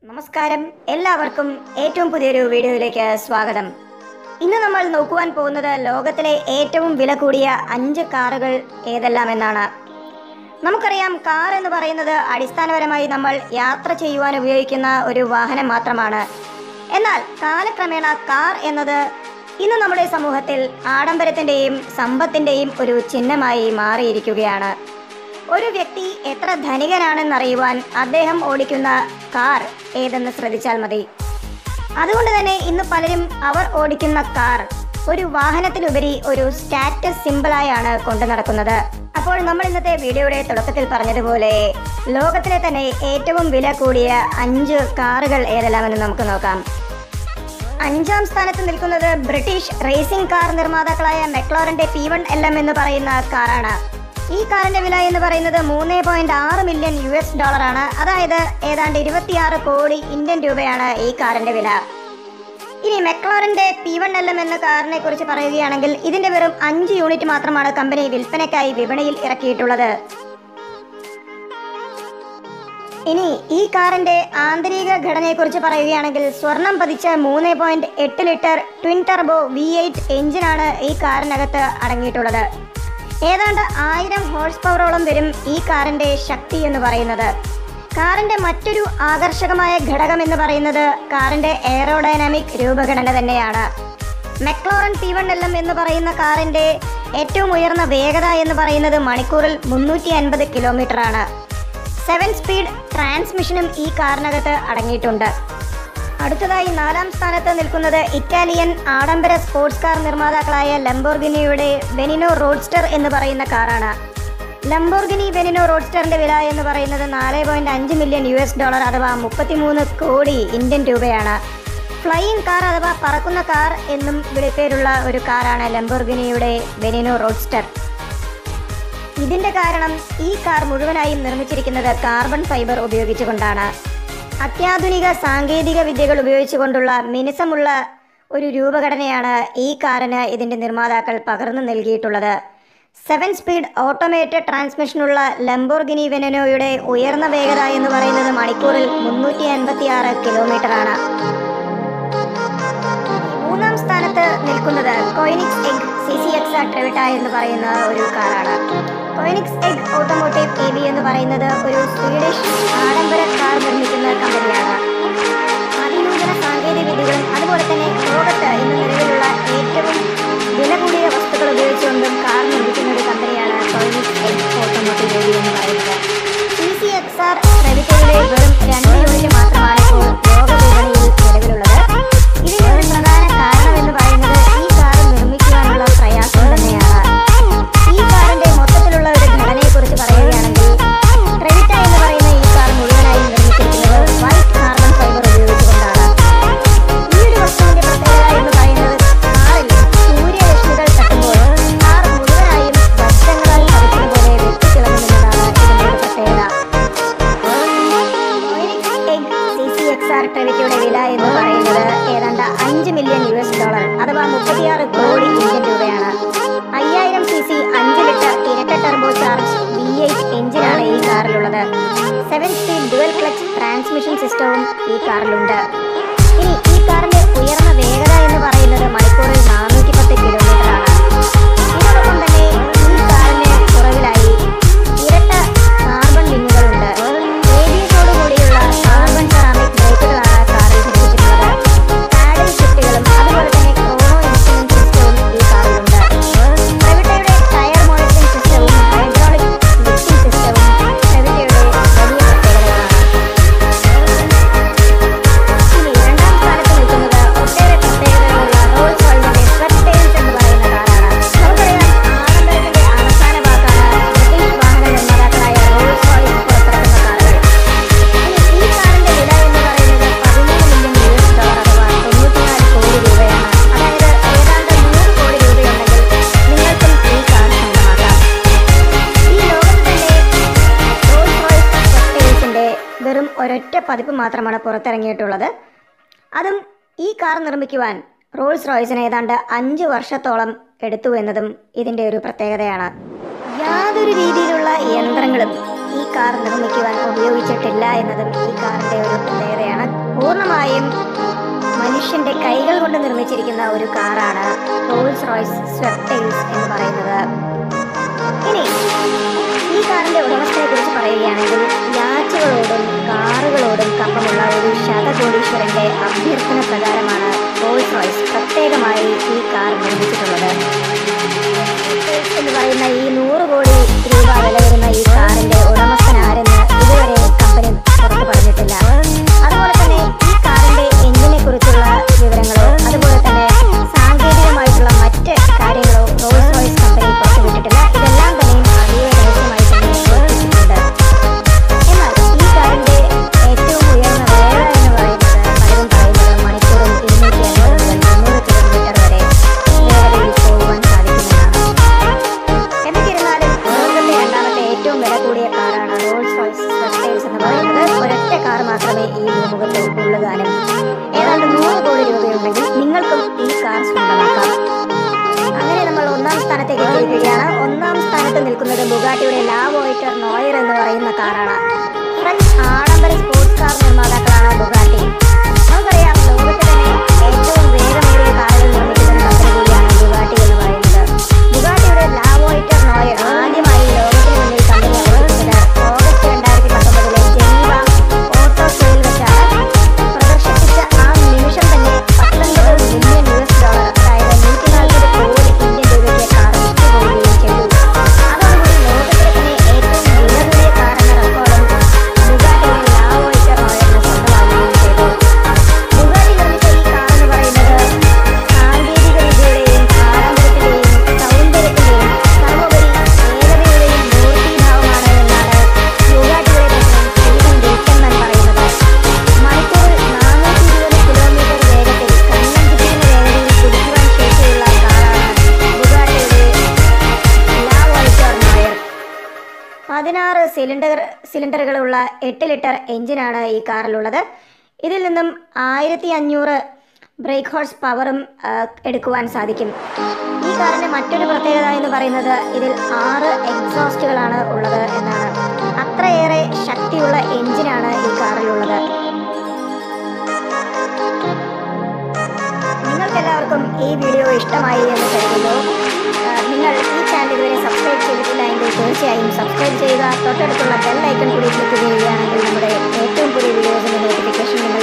നമസ്കാരം എല്ലാവർക്കും ഏറ്റവും പുതിയൊരു വീഡിയോയിലേക്ക് സ്വാഗതം ഇന്ന് നമ്മൾ നോക്കുവാൻ പോകുന്നത് ലോകത്തിലെ ഏറ്റവും വില കൂടിയ അഞ്ച് കാറുകൾ ഏതെല്ലാം എന്നാണ് നമുക്കറിയാം കാർ എന്ന് പറയുന്നത് അടിസ്ഥാനപരമായി നമ്മൾ യാത്ര ചെയ്യുവാൻ ഉപയോഗിക്കുന്ന ഒരു വാഹനം മാത്രമാണ് എന്നാൽ കാലക്രമേണ കാർ എന്നത് ഇന്ന് നമ്മുടെ സമൂഹത്തിൽ ആഡംബരത്തിൻ്റെയും സമ്പത്തിൻ്റെയും ഒരു ചിഹ്നമായി മാറിയിരിക്കുകയാണ് ഒരു വ്യക്തി എത്ര ധനികനാണെന്നറിയുവാൻ അദ്ദേഹം ഓടിക്കുന്ന കാർ ഏതെന്ന് ശ്രദ്ധിച്ചാൽ മതി അതുകൊണ്ട് തന്നെ ഇന്ന് പലരും അവർ ഓടിക്കുന്ന കാർ ഒരു വാഹനത്തിലുപരി ഒരു സ്റ്റാറ്റസ് സിമ്പിളായാണ് കൊണ്ടു നടക്കുന്നത് അപ്പോൾ നമ്മൾ ഇന്നത്തെ വീഡിയോയുടെ തുടക്കത്തിൽ പറഞ്ഞതുപോലെ ലോകത്തിലെ തന്നെ ഏറ്റവും വില കൂടിയ അഞ്ച് കാറുകൾ ഏതെല്ലാമെന്ന് നമുക്ക് നോക്കാം അഞ്ചാം സ്ഥാനത്ത് നിൽക്കുന്നത് ബ്രിട്ടീഷ് റേസിംഗ് കാർ നിർമ്മാതാക്കളായ മെക്ലോറിന്റെ പി വൺ എൽ എം എന്ന് പറയുന്ന കാറാണ് ഈ കാറിന്റെ വില എന്ന് പറയുന്നത് മൂന്ന് പോയിന്റ് ആറ് മില്യൺ യു എസ് ഡോളറാണ് അതായത് ഏതാണ്ട് ഇരുപത്തിയാറ് കോടി ഇന്ത്യൻ രൂപയാണ് ഈ കാറിന്റെ വില ഇനി മെക്ലോറിന്റെ പി വൺ എൽ എം എന്ന കാറിനെ കുറിച്ച് പറയുകയാണെങ്കിൽ ഇതിന്റെ വെറും അഞ്ച് യൂണിറ്റ് മാത്രമാണ് കമ്പനി വിൽപ്പനയ്ക്കായി വിപണിയിൽ ഇറക്കിയിട്ടുള്ളത് ഇനി ഈ കാറിന്റെ ആന്തരിക ഘടനയെക്കുറിച്ച് പറയുകയാണെങ്കിൽ സ്വർണം പതിച്ച മൂന്ന് പോയിന്റ് എട്ട് litre twin turbo V eight എഞ്ചിനാണ് ഈ കാറിനകത്ത് അടങ്ങിയിട്ടുള്ളത് ഏതാണ്ട് ആയിരം ഹോഴ്സ് പവറോളം വരും ഈ കാറിന്റെ ശക്തി എന്ന് പറയുന്നത് കാറിന്റെ മറ്റൊരു ആകർഷകമായ ഘടകം എന്ന് പറയുന്നത് കാറിന്റെ എയറോഡൈനാമിക് രൂപഘടന തന്നെയാണ് McLaren P one L M എന്ന് പറയുന്ന കാറിന്റെ ഏറ്റവും ഉയർന്ന വേഗത എന്ന് പറയുന്നത് മണിക്കൂറിൽ മുന്നൂറ്റി അൻപത് കിലോമീറ്റർ ആണ് സെവൻ സ്പീഡ് ട്രാൻസ്മിഷനും ഈ കാറിനകത്ത് അടങ്ങിയിട്ടുണ്ട് അടുത്തതായി നാലാം സ്ഥാനത്ത് നിൽക്കുന്നത് ഇറ്റാലിയൻ ആഡംബര സ്പോർട്സ് കാർ നിർമ്മാതാക്കളായ ലംബോർഗിനിയുടെ വെനിനോ റോഡ്സ്റ്റർ എന്ന് പറയുന്ന കാറാണ് ലംബോർഗിനി വെനിനോ റോഡ്സ്റ്ററിന്റെ വില എന്ന് പറയുന്നത് നാല് പോയിന്റ് അഞ്ച് മില്യൺ യു എസ് ഡോളർ അഥവാ മുപ്പത്തിമൂന്ന് കോടി ഇന്ത്യൻ രൂപയാണ് ഫ്ലൈയിങ് കാർ അഥവാ പറക്കുന്ന കാർ എന്നും വിളിപ്പേരുള്ള ഒരു കാറാണ് ലംബോർഗിനിയുടെ വെനിനോ റോഡ്സ്റ്റർ ഇതിന്റെ കാരണം ഈ കാർ മുഴുവനായും നിർമ്മിച്ചിരിക്കുന്നത് കാർബൺ ഫൈബർ ഉപയോഗിച്ചുകൊണ്ടാണ് അത്യാധുനിക സാങ്കേതിക വിദ്യകൾ ഉപയോഗിച്ചുകൊണ്ടുള്ള മിനുസമുള്ള ഒരു രൂപഘടനയാണ് ഈ കാറിന് ഇതിന്റെ നിർമ്മാതാക്കൾ പകർന്നു നൽകിയിട്ടുള്ളത് സെവൻ സ്പീഡ് ഓട്ടോമേറ്റഡ് ട്രാൻസ്മിഷനുള്ള ലംബോർഗിനി വെനനോയുടെ ഉയർന്ന വേഗത എന്ന് പറയുന്നത് മണിക്കൂറിൽ മുന്നൂറ്റി അൻപത്തി ആറ് കിലോമീറ്റർ ആണ് മൂന്നാം സ്ഥാനത്ത് നിൽക്കുന്നത് Koenigsegg C C X Trevita എന്ന് പറയുന്ന ഒരു കാറാണ് Koenigsegg automotive A B എന്ന് പറയുന്നത് ഒരു സ്വീഡിഷ് ആഡംബര കാർ നിർമ്മിക്കുന്ന കമ്പനിയാണ് അതിനൂതന സാങ്കേതിക വിദ്യകളും അതുപോലെ തന്നെ ലോകത്ത് ഇന്ന് നിലവിലുള്ള ഏറ്റവും വില കൂടിയ വസ്തുക്കൾ ഉപയോഗിച്ചുകൊണ്ടും കാർ നിർമ്മിക്കുന്ന ഒരു കമ്പനിയാണ് Koenigsegg automotive A B എന്ന് പറയുന്നത് സി സി എക്സ് ആർ ട്രെവിറ്റയുടെ വെറും രണ്ട് യൂണിറ്റ് മാത്രമാണ് ഇപ്പോൾ ലോക വിപണിയിൽ നിലവിലുള്ളത് ഇതിന് ഒരു പ്രധാന കാരണം എന്ന് പറയുന്നത് ഈ കാർ നിർമ്മിക്കുവാനുള്ള പ്രയാസം തന്നെയാണ് ഈ കാറിന്റെ മൊത്തത്തിലുള്ള ഒരു ഘടനയെക്കുറിച്ച് പറയുകയാണെങ്കിൽ ക്രെഡിറ്റ എന്ന് പറയുന്ന ഈ കാർ മുഴുവനായും നിർമ്മിച്ചിരിക്കുന്നത് വൈറ്റ് കാർബൺ ഫൈബർ ഉപയോഗിച്ചുകൊണ്ടാണ് ഈ ഒരു വസ്തുവിന്റെ പ്രത്യേകത എന്ന് പറയുന്നത് കാറിൽ സൂര്യരശ്മികൾ തട്ടുമ്പോൾ കാർ മുഴുവനായും വസ്ത്രങ്ങളാൽ പതിക്കുന്ന പോലെ വെട്ടിത്തിളങ്ങുന്നതാണ് ഇതിന്റെ ഒരു പ്രത്യേകത ട്രെവിറ്റിയുടെ വില എന്ന് പറയുന്നത് ഏതാണ്ട് അഞ്ച് മില്യൺ യു എസ് ഡോളർ അഥവാ മുപ്പത്തിയാറ് കോടി ഇന്ത്യൻ രൂപയാണ് അയ്യായിരം സി സി അഞ്ച് ലിറ്റർ ഇരട്ട ടർബോ ചാർജ് വി എയ്റ്റ് എഞ്ചിനാണ് ഈ കാറിലുള്ളത് seven speed dual clutch transmission സിസ്റ്റവും ഈ കാറിലുണ്ട് ഇനി ഈ കാറിന്റെ ഉയർന്ന വേഗത എന്ന് പറയുന്നത് മണിക്കൂറിൽ നാനൂറ്റി പത്ത് കിലോമീറ്റർ ആണ് ഇതോടൊപ്പം തന്നെ ഈ കാറിന് പുറകിലായി ഇരട്ട കാർബൺ വിങ്ങുകളുണ്ട് ABS-ഓട് കൂടിയുള്ള കാർബൺ സെറാമിക് ബ്രേക്കുകളാണ് കാറിൽ ഘടിപ്പിച്ചിട്ടുള്ളത് പാഡിൽ ഷിഫ്റ്റുകളും അതുപോലെ തന്നെ ക്രോണോ ഇൻസ്ട്രുമെന്റ് സിസ്റ്റവും ഈ കാറിലുണ്ട് പ്രവിട്ടയുടെ ടയർ മോണിറ്ററിംഗ് സിസ്റ്റവും ഹൈഡ്രോളിക് ലിഫ്റ്റിംഗ് സിസ്റ്റവും പ്രവിട്ടയുടെ വലിയ പ്രത്യേകതകളാണ് ഇനി രണ്ടാം സ്ഥാനത്ത് നിൽക്കുന്നത് ഒട്ടേറെ പ്രത്യേകതകളുള്ള റോൾസ് റോയ്സിന്റെ സ്വെറ്റ് ടെയിൽസ് എന്ന് പറയുന്ന കാറാണ് നമുക്കറിയാം ആഡംബരത്തിന്റെ അവസാന വാക്കാണ് ബ്രിട്ടീഷ് വാഹന നിർമ്മാതാക്കളായ റോൾസ് റോയ്സ് പുറത്തിറക്കുന്ന കാറുകൾ ഇനി ഈ കാറിന്റെ വില എന്ന് പറയുന്നത് പതിമൂന്ന് മില്യൺ യു എസ് ഡോളർ അഥവാ തൊണ്ണൂറ്റിനാല് കോടി രൂപയാണ് അതായത് ഏതാണ്ട് നൂറ് കോടി രൂപയുണ്ടെങ്കിൽ നിങ്ങൾക്കും ഈ കാർ സ്വന്തമാക്കാം ഈ ലോകത്ത് തന്നെ റോൾസ് റോയ്സ് സ്വെറ്റേഴ്സിന്റെ വെറും ഒരൊറ്റ പതിപ്പ് മാത്രമാണ് പുറത്തിറങ്ങിയിട്ടുള്ളത് അതും ഈ കാർ നിർമ്മിക്കുവാൻ റോൾസ് റോയ്സിന് ഏതാണ്ട് അഞ്ച് വർഷത്തോളം എടുത്തു എന്നതും ഇതിന്റെ ഒരു പ്രത്യേകതയാണ് യാതൊരു രീതിയിലുള്ള യന്ത്രങ്ങളും ഈ കാർ നിർമ്മിക്കുവാൻ ഉപയോഗിച്ചിട്ടില്ല എന്നതും ഈ കാറിന്റെ ഒരു പ്രത്യേകതയാണ് കല്ലുകൾ കൊണ്ട് നിർമ്മിച്ചിരിക്കുന്ന ഒരു കാറാണ് റോൾസ് റോയ്സ് സ്വെപ്റ്റൈൽസ് എന്ന് പറയുന്നത് ഇനി ഈ കാറിന്റെ ഉടമസ്ഥനെ കുറിച്ച് പറയുകയാണെങ്കിൽ യാച്ചുകളോടും കാറുകളോടും കമ്പമുള്ള ഒരു ശതകോടീശ്വരന്റെ അഭ്യർത്ഥന പ്രകാരമാണ് റോൾസ് റോയ്സ് പ്രത്യേകമായി ഈ കാർ നിർമ്മിച്ചിട്ടുള്ളത് എന്ന് പറയുന്ന ഈ നൂറ് കോടി രൂപ വില വരുന്ന ഈ കാറിന്റെ ഉടമസ്ഥൻ ആരെന്ന് ഇതുവരെ കമ്പനി പുറത്തു പറഞ്ഞിട്ടില്ല അതുപോലെ തന്നെ ഈ കാറിന്റെ എഞ്ചിനെ കുറിച്ചുള്ള വിവരങ്ങളോ അതുപോലെ തന്നെ സാങ്കേതികമായിട്ടുള്ള മറ്റ് കാര്യങ്ങളോ റോൾസ് റോയ്സ് കമ്പനി പുറത്തുവിട്ടിട്ടില്ല ഇതെല്ലാം തന്നെയും അതീവ രഹസ്യമായി തന്നെ സൂക്ഷിച്ചിട്ടുണ്ട് എന്നാൽ ഈ കാറിന്റെ ഏറ്റവും ഉയർന്ന വേഗത എന്ന് പറയുന്നത് പലരും പറയുന്നത് മണിക്കൂറിൽ ഇരുന്നൂറ്റി അൻപത് മുതൽ മുന്നൂറ് കിലോമീറ്റർ വരെ വേഗതയിൽ പോകുവാൻ സാധിക്കുമെന്നാണ് എന്നിരുന്നാലും ലോകത്തിലെ രണ്ടാമത്തെ ഏറ്റവും വില കൂടിയ കാറാണ് റോൾസ് റോയ്സ് സ്പെഷ്യൽസ് എന്ന് പറയുന്നത് ഒരൊറ്റ കാർ മാത്രമേ ഈ ഭൂമുഖത്ത് ഉള്ളു താനും ഏതാണ്ട് നൂറ് കോടി രൂപയുണ്ടെങ്കിൽ നിങ്ങൾക്കും ഈ കാർ സ്വന്തമാക്കാം അങ്ങനെ നമ്മൾ ഒന്നാം സ്ഥാനത്തേക്ക് എത്തിയിരിക്കുകയാണ് ഒന്നാം സ്ഥാനത്ത് നിൽക്കുന്നത് ബുഗാട്ടിയുടെ ലാവോയിറ്റർ നോയർ എന്ന് പറയുന്ന കാറാണ് ഫ്രഞ്ച് ആഡംബര സ്പോർട്സ് കാർ നിർമ്മാതാക്കളാണ് ബുഗാട്ടി നമുക്കറിയാം ലോകത്ത് തന്നെ ഏറ്റവും വേഗമേറിയ കാറുകൾ നിർമ്മിക്കുന്ന കമ്പനി കൂടിയാണ് ബുഗാട്ടി എന്ന് പറയുന്നത് ബുഗാട്ടിയുടെ ലാവോയിറ്റർ നോയർ ആദ്യമായി ലോകത്തിന് മുന്നിൽ കമ്പനി അവതരിപ്പിച്ചത് ഓഗസ്റ്റ് രണ്ടായിരത്തി പത്തൊമ്പതിലെ ജനീവ ഓട്ടോ ഷോയിൽ വെച്ചാണ് പ്രദർശിപ്പിച്ച ആ നിമിഷം തന്നെ പത്തൊൻപത് മില്യൺ യു എസ് ഡോളർ അതായത് നൂറ്റി നാൽപ്പത് കോടി ഇന്ത്യൻ രൂപയ്ക്ക് കാർ വിറ്റുപോവുകയും ചെയ്തു അതോടുകൂടി ലോകത്തിലെ തന്നെ ഏറ്റവും വിലകൂടിയ കാർ എന്ന റെക്കോർഡും ബുഗാട്ടിയുടെ ലാവോയിറ്റർ നോയറിന് സ്വന്തമാവുകയും ചെയ്തു ബുഗാട്ടി നിർമ്മിച്ച ഈ കാർ എന്ന് പറയുന്നത് സാങ്കേതിക വിദ്യയുടെയും ആഡംബരത്തിന്റെയും സൗന്ദര്യത്തിന്റെയും സർവോപരി വേഗതയുടെയും മൂർത്തിഭാവമാണ് എന്നാണ് ബുഗാട്ടിയുടെ പ്രസിഡന്റ് സ്റ്റീവൻ വിൽസൺമാൻ പറയുന്നത് മണിക്കൂറിൽ നാനൂറ്റി ഇരുപത് കിലോമീറ്റർ വേഗത്തിൽ കണ്ണഞ്ചിപ്പിക്കുന്ന വേഗതയിൽ കുതിക്കുവാൻ ശേഷിയുള്ള കാറാണ് ബുഗാട്ടിയുടെ ലാവോയിറ്റർ നോയർ പതിനാറ് സിലിണ്ടർ സിലിണ്ടറുകളുള്ള എട്ട് ലിറ്റർ എഞ്ചിനാണ് ഈ കാറിലുള്ളത് ഇതിൽ നിന്നും ആയിരത്തി അഞ്ഞൂറ് ബ്രേക്ക് ഹോഴ്സ് പവറും ആ, എടുക്കുവാൻ സാധിക്കും ഈ കാറിന്റെ മറ്റൊരു പ്രത്യേകത എന്ന് പറയുന്നത് ഇതിൽ ആറ് എക്സോസ്റ്റുകളാണ് ഉള്ളത് എന്നാണ് അത്രയേറെ ശക്തിയുള്ള എഞ്ചിനാണ് ഈ കാറിലുള്ളത് നിങ്ങൾക്കെല്ലാവർക്കും ഈ വീഡിയോ ഇഷ്ടമായി എന്ന് കരുതുന്നു ആ, നിങ്ങൾ ഈ ചാനൽ ഇതുവരെ സബ്സ്ക്രൈബ് ചെയ്തിട്ടില്ല എങ്കിൽ തീർച്ചയായും സബ്സ്ക്രൈബ് ചെയ്യുക തൊട്ടടുത്തുള്ള ബെൽ ഐക്കൺ കൂടി ക്ലിക്ക് ചെയ്യുകയാണെങ്കിൽ നമ്മുടെ ഏറ്റവും പുതിയ വീഡിയോസിന്റെ നോട്ടിഫിക്കേഷൻ